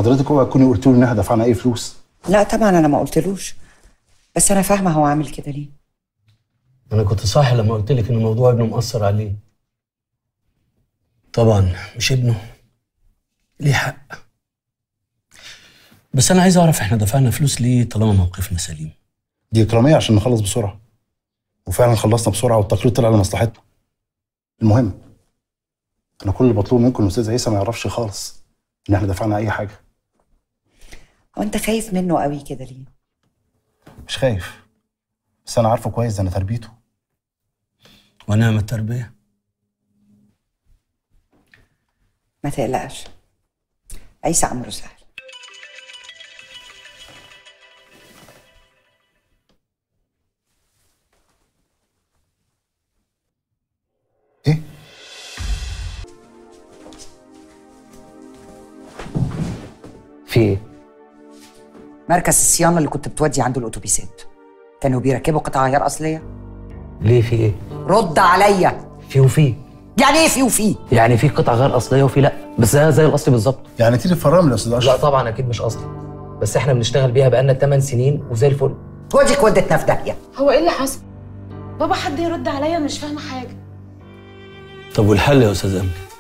حضرتك اوعي تكوني قلت له ان احنا دفعنا اي فلوس لا طبعا انا ما قلتلوش بس انا فاهمه هو عامل كده ليه انا كنت صح لما قلت لك ان موضوع ابنه مأثر عليه طبعا مش ابنه ليه حق بس انا عايز اعرف احنا دفعنا فلوس ليه طالما موقفنا سليم دي اكراميه عشان نخلص بسرعه وفعلا خلصنا بسرعه والتقرير طلع لمصلحتنا المهم انا كل اللي بطلبه منكم الاستاذ عيسى ما يعرفش خالص ان احنا دفعنا اي حاجه هو انت خايف منه قوي كده ليه مش خايف بس انا عارفه كويس ده انا تربيته ونعم التربيه ما تقلقش عيسى امره سهل ايه في ايه؟ مركز الصيانه اللي كنت بتودي عنده الاتوبيسات كانوا بيركبوا قطع غيار اصليه ليه في ايه؟ رد عليا في وفي يعني ايه في وفي يعني في قطع غير اصليه وفي لا بس ده زي الاصلي بالظبط يعني تيجي فرامل يا استاذ لا اشرف طبعا اكيد مش اصلي بس احنا بنشتغل بيها بقالنا 8 سنين وزي الفل وديك ودتنا في داهيه هو ايه اللي حصل؟ بابا حد يرد عليا مش فاهمه حاجه طب والحل يا استاذ امجد